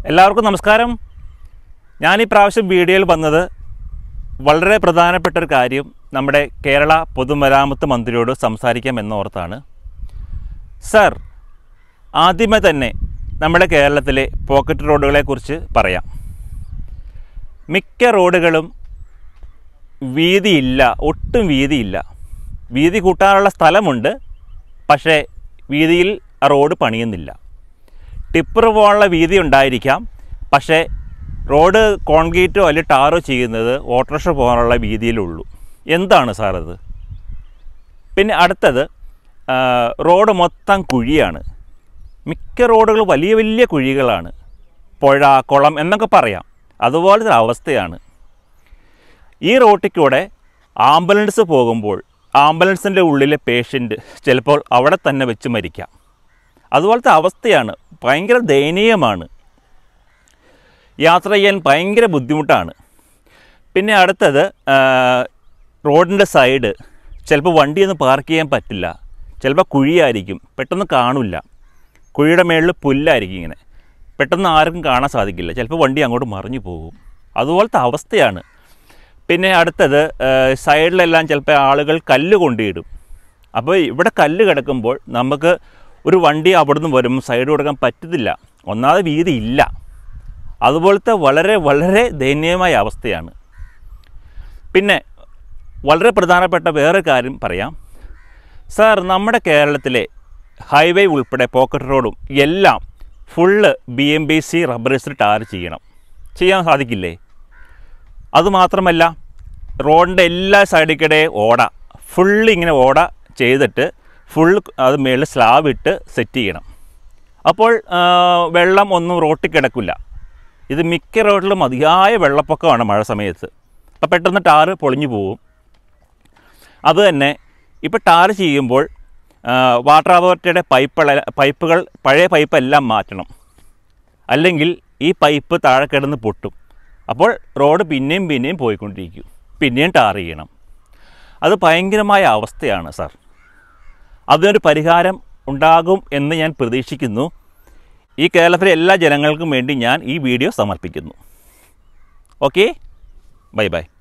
എല്ലാവർക്കും നമസ്കാരം ഞാൻ ഈ പ്രാവശ്യം വീഡിയോയിൽ വന്നത് വളരെ പ്രധാനപ്പെട്ട ഒരു കാര്യം നമ്മുടെ കേരള പൊതുമരാമത്ത് മന്ത്രിയോട് സംസാരിക്കാം എന്നോർത്താണ് സർ ആദ്യമേ തന്നെ നമ്മുടെ കേരളത്തിലെ പോക്കറ്റ് റോഡുകളെക്കുറിച്ച് പറയാം മിക്ക റോഡുകളും വീതിയില്ല ഒട്ടും വീതിയില്ല വീതി കൂട്ടാനുള്ള സ്ഥലമുണ്ട് പക്ഷേ വീതിയിൽ ആ റോഡ് പണിയുന്നില്ല ടിപ്പർ പോകാനുള്ള വീതി ഉണ്ടായിരിക്കാം പക്ഷേ റോഡ് കോൺക്രീറ്റോ അല്ലെങ്കിൽ ടാറോ ചെയ്യുന്നത് ഓട്ടോറിക്ഷ പോകാനുള്ള വീതിയിലുള്ളൂ എന്താണ് സാർ അത് പിന്നെ അടുത്തത് ആ, റോഡ് മൊത്തം കുഴിയാണ് മിക്ക റോഡുകൾ വലിയ വലിയ കുഴികളാണ് പുഴ കുളം എന്നൊക്കെ പറയാം അതുപോലത്തെ ഒരു അവസ്ഥയാണ് ഈ റോട്ടിൽ കൂടെ ആംബുലൻസ് പോകുമ്പോൾ ആംബുലൻസിൻ്റെ ഉള്ളിലെ പേഷ്യൻ്റ് ചിലപ്പോൾ അവിടെ തന്നെ വെച്ച് മരിക്കാം അതുപോലത്തെ അവസ്ഥയാണ് ഭയങ്കര ദയനീയമാണ് യാത്ര ചെയ്യാൻ ഭയങ്കര ബുദ്ധിമുട്ടാണ് പിന്നെ അടുത്തത് ആ, റോഡിൻ്റെ സൈഡ് ചിലപ്പോൾ വണ്ടിയൊന്നും പാർക്ക് ചെയ്യാൻ പറ്റില്ല ചിലപ്പോൾ കുഴിയായിരിക്കും പെട്ടെന്ന് കാണില്ല കുഴിയുടെ മേളിൽ പുല്ലായിരിക്കും ഇങ്ങനെ പെട്ടെന്ന് ആർക്കും കാണാൻ സാധിക്കില്ല ചിലപ്പോൾ വണ്ടി അങ്ങോട്ട് മറിഞ്ഞു പോകും അതുപോലത്തെ അവസ്ഥയാണ് പിന്നെ അടുത്തത് ആ, സൈഡിലെല്ലാം ചിലപ്പോൾ ആളുകൾ കല്ല് കൊണ്ടിടും അപ്പോൾ ഇവിടെ കല്ല് കിടക്കുമ്പോൾ നമുക്ക് ഒരു വണ്ടി അവിടുന്ന് വരുമ്പോൾ സൈഡ് കൊടുക്കാൻ പറ്റത്തില്ല ഒന്നാമത് വീതി ഇല്ല അതുപോലത്തെ വളരെ വളരെ ദയനീയമായ അവസ്ഥയാണ് പിന്നെ വളരെ പ്രധാനപ്പെട്ട വേറെ കാര്യം പറയാം സാർ നമ്മുടെ കേരളത്തിലെ ഹൈവേ ഉൾപ്പെടെ പോക്കറ്റ് റോഡും എല്ലാം full B M B C rubberized tar ചെയ്യണം ചെയ്യാൻ സാധിക്കില്ലേ അതുമാത്രമല്ല റോഡിൻ്റെ എല്ലാ സൈഡിൽ ഓട ഫുള്ള് ഇങ്ങനെ ഓട ചെയ്തിട്ട് ഫുൾ അത് മേളിൽ സ്ലാബ് ഇട്ട് സെറ്റ് ചെയ്യണം അപ്പോൾ ആ, വെള്ളം ഒന്നും റോട്ടിൽ കിടക്കില്ല ഇത് മിക്ക റോഡിലും അതിയായ വെള്ളപ്പൊക്കമാണ് മഴ സമയത്ത് അപ്പോൾ പെട്ടെന്ന് ടാറ് പൊളിഞ്ഞു പോകും അത് തന്നെ ഇപ്പോൾ ടാർ ചെയ്യുമ്പോൾ ആ, വാട്ടർ അതോറിറ്റിയുടെ പൈപ്പ് പൈപ്പുകൾ പഴയ പൈപ്പ് എല്ലാം മാറ്റണം അല്ലെങ്കിൽ ഈ പൈപ്പ് താഴെ കിടന്ന് പൊട്ടും അപ്പോൾ റോഡ് പിന്നെയും പിന്നെയും പോയിക്കൊണ്ടിരിക്കും പിന്നെയും ടാർ ചെയ്യണം അത് ഭയങ്കരമായ അവസ്ഥയാണ് സാർ അതിനൊരു പരിഹാരം ഉണ്ടാകും എന്ന് ഞാൻ പ്രതീക്ഷിക്കുന്നു ഈ കേരളത്തിലെ എല്ലാ ജനങ്ങൾക്കും വേണ്ടി ഞാൻ ഈ വീഡിയോ സമർപ്പിക്കുന്നു ഓക്കെ ബൈ ബൈ